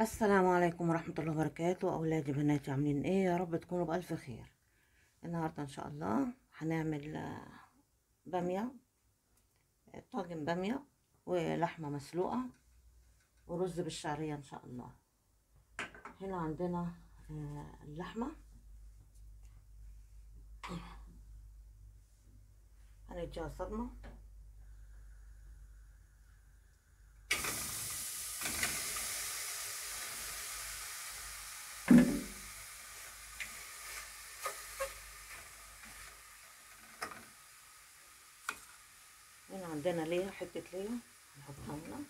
السلام عليكم ورحمة الله وبركاته أولادي بناتي عاملين إيه يا رب تكونوا بألف خير النهاردة إن شاء الله هنعمل آه، بامية آه، طاجن بامية ولحمة مسلوقة ورز بالشعرية إن شاء الله هنا عندنا آه، اللحمة هنديها صدمة هنا عندنا ليا حتة ليا نحطها هنا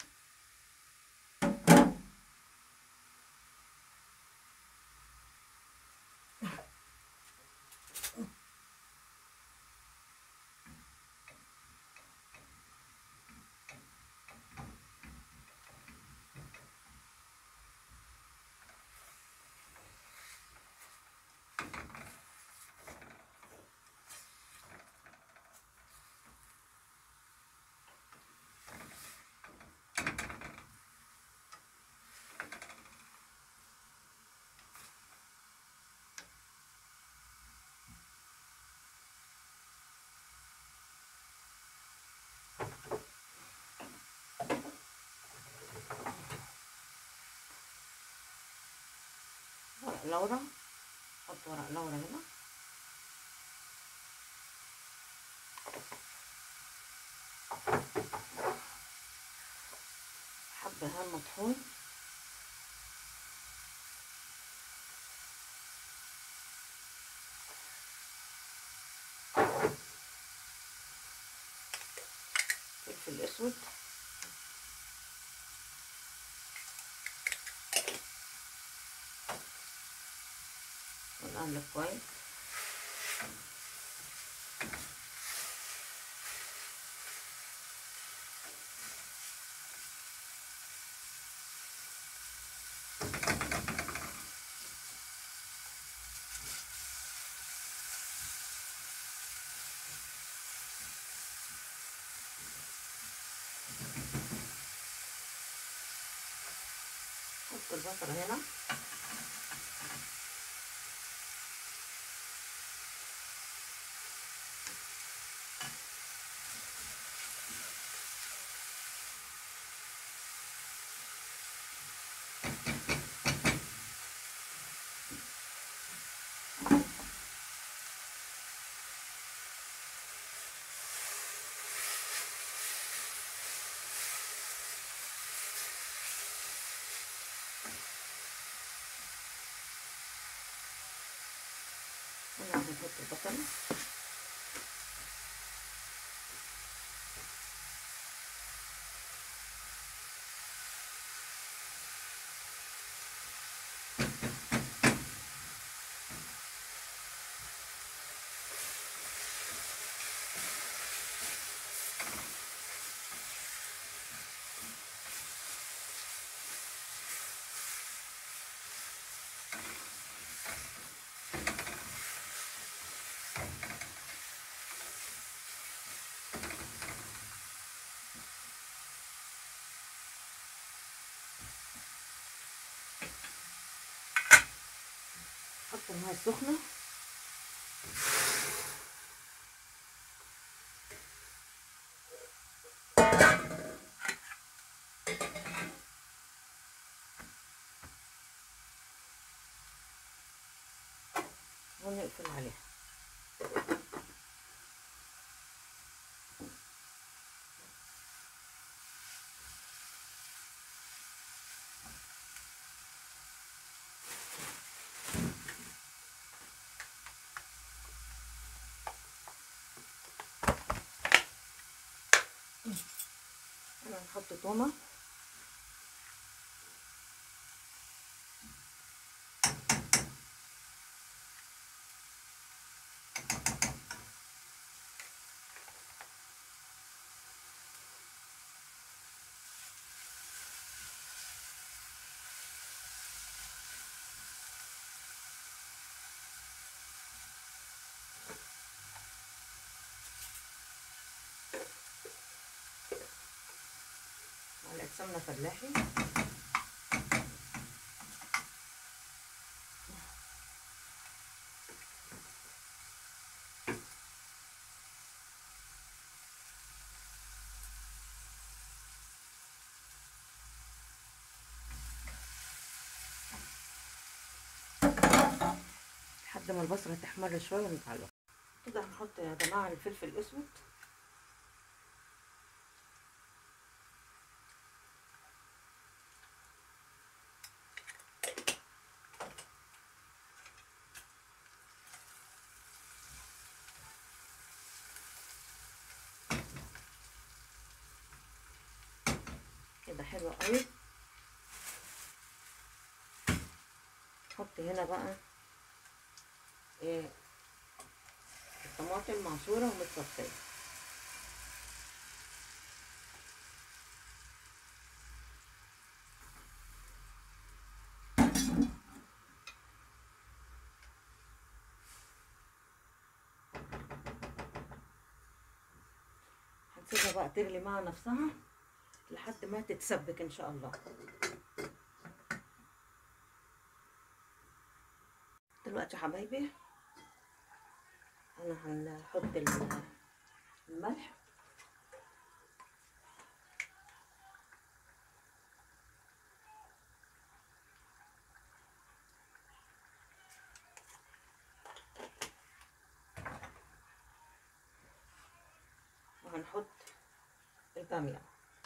ورق لورا حط ورق لورا هنا حبة هان مطحون فلفل اسود ونقلب كويس حط البصل هنا هنا هنحط البصل حط الماء السخنة ونقفل عليها هنا نحط تومة معلقة سمنة فلاحي لحد ما البصلة تحمر شوية نطلع كده هنحط يا جماعة الفلفل الأسود كده حلو قوي نحط هنا بقى ايه الطماطم معصورة ومتصفية هنسيبها بقى تغلي مع نفسها لحد ما تتسبك ان شاء الله دلوقتي يا حبايبي انا هنحط ال- الملح وهنحط البامية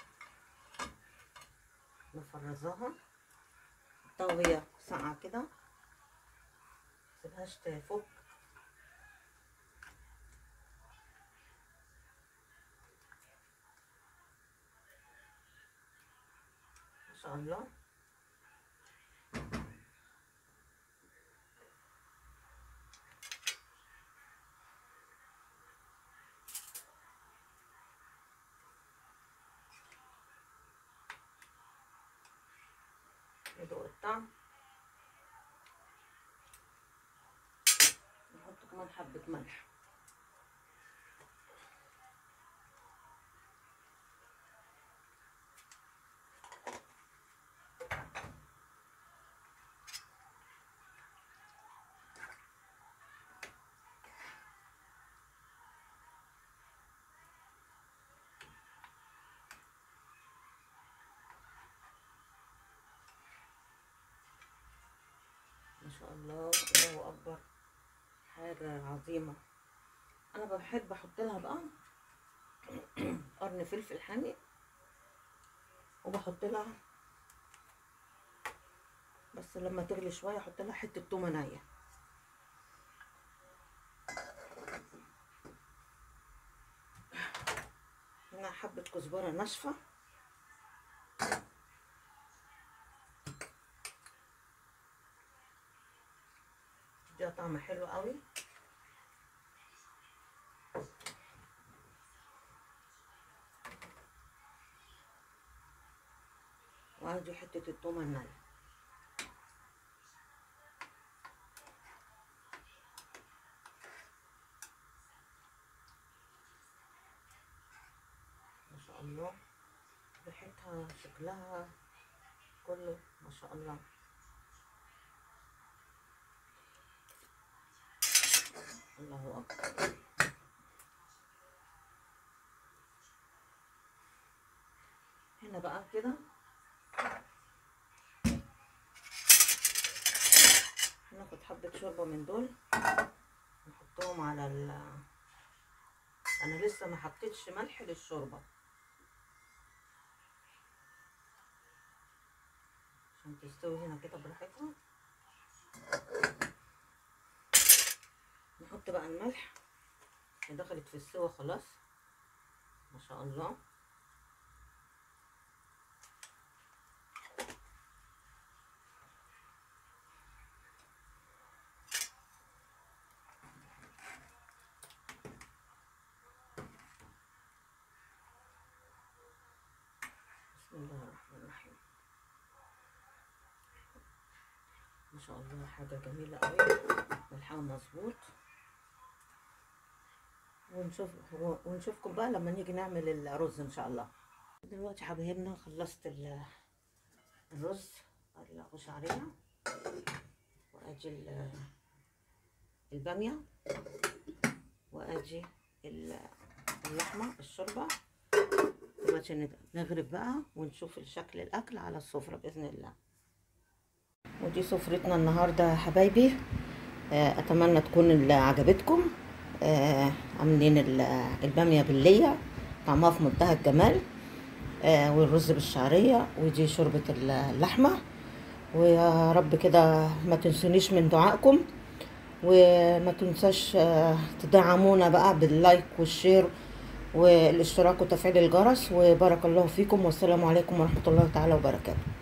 نفرزها طاوية ساقعة كده متسيبهاش تفك ما شاء الله ندوق الطعم نحط كمان حبة ملح ما شاء الله الله اكبر حاجه عظيمه انا بحب احط لها بقى قرن فلفل حامي وبحط لها بس لما تغلي شويه احط لها حته تومه نيه هنا حبه كزبره ناشفه تديها طعم حلو قوي وادي حته التومه النيه ما شاء الله ريحتها شكلها كله ما شاء الله الله أكبر هنا بقى كده ناخد حبة شوربة من دول نحطهم على ال أنا لسه ما حطيتش ملح للشوربة عشان تستوي هنا كده براحتها نحط بقى الملح هي دخلت في السوا خلاص ما شاء الله بسم الله الرحمن الرحيم ما شاء الله حاجة جميلة قوي ملحها مظبوط ونشوف ونشوفكم بقى لما نيجي نعمل الرز ان شاء الله دلوقتي حبايبنا خلصت ال- الرز ادي اغوش عليها وادي ال- الباميه وادي ال- اللحمه الشوربه دلوقتي ند- نغرب بقى ونشوف الشكل الاكل على السفره باذن الله ودي سفرتنا النهارده يا حبايبي آه، اتمنى تكون اللي عجبتكم آه، عاملين ال- الباميه بالليه طعمها في منتهى الجمال آه، والرز بالشعريه ودي شوربه اللحمه ويا رب كده ما تنسونيش من دعائكم وما تنساش آه، تدعمونا بقى باللايك والشير والاشتراك وتفعيل الجرس وبارك الله فيكم والسلام عليكم ورحمة الله تعالى وبركاته